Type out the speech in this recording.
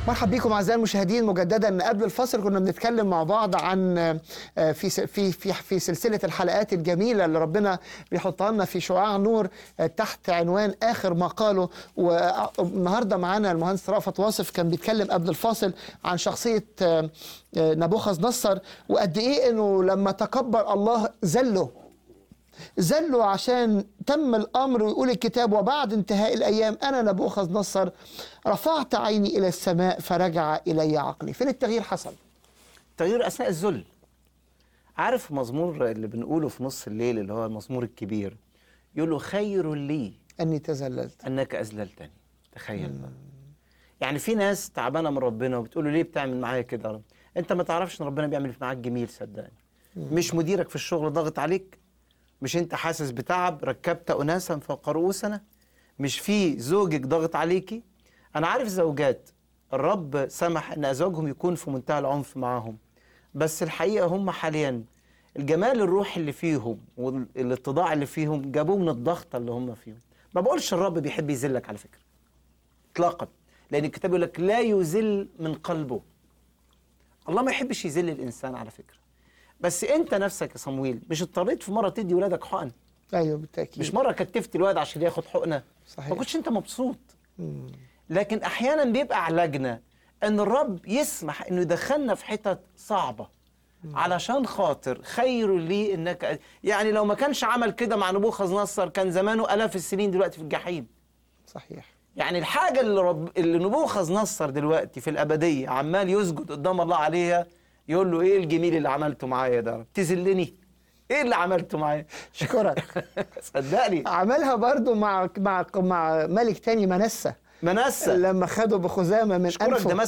مرحب بكم اعزائي المشاهدين مجددا قبل الفصل كنا بنتكلم مع بعض عن آه، في س- في في في سلسله الحلقات الجميله اللي ربنا بيحطها لنا في شعاع نور آه، تحت عنوان اخر ما قاله والنهارده معانا المهندس رأفت واصف كان بيتكلم قبل الفاصل عن شخصيه آه، آه، نبوخذ نصر وقد ايه انه لما تكبر الله ذله ذلوا عشان تم الامر ويقول الكتاب وبعد انتهاء الايام انا نبوخذ نصر رفعت عيني الى السماء فرجع الي عقلي فين التغيير حصل تغيير اثناء الذل عارف مزمور اللي بنقوله في نص الليل اللي هو المزمور الكبير يقول له خير لي اني تذللت انك اذللتني تخيل بقى يعني في ناس تعبانه من ربنا وبتقول له ليه بتعمل معايا كده يا رب انت ما تعرفش ان ربنا بيعمل معاك جميل صدقني مش مديرك في الشغل ضاغط عليك مش انت حاسس بتعب ركبت اناسا فوق رؤوسنا مش في زوجك ضاغط عليكي انا عارف زوجات الرب سمح ان ازواجهم يكون في منتهى العنف معاهم بس الحقيقه هم حاليا الجمال الروحي اللي فيهم والاتضاع اللي فيهم جابوه من الضغط اللي هم فيهم ما بقولش الرب بيحب يذلك على فكره اطلاقا لان الكتاب يقول لك لا يذل من قلبه الله ما يحبش يذل الانسان على فكره بس انت نفسك يا صمويل مش اضطريت في مره تدي ولادك حقن ايوه بالتاكيد مش مره كتفت الواد عشان ياخد حقنه صحيح. ما كنتش انت مبسوط لكن احيانا بيبقى علاجنا ان الرب يسمح انه يدخلنا في حتت صعبه علشان خاطر خير لي انك يعني لو ما كانش عمل كده مع نبوخذ نصر كان زمانه الاف السنين دلوقتي في الجحيم صحيح يعني الحاجة اللي, رب... اللي نبوخذ نصر دلوقتي في الأبدية عمال يسجد قدام الله عليها يقول له إيه الجميل اللي عملته معايا ده يا رب؟ تذلني إيه اللي عملته معايا اشكرك صدقني عملها برضو مع مع مع ملك تاني منسى منسى لما خده بخزامه من اشكرك ده انفه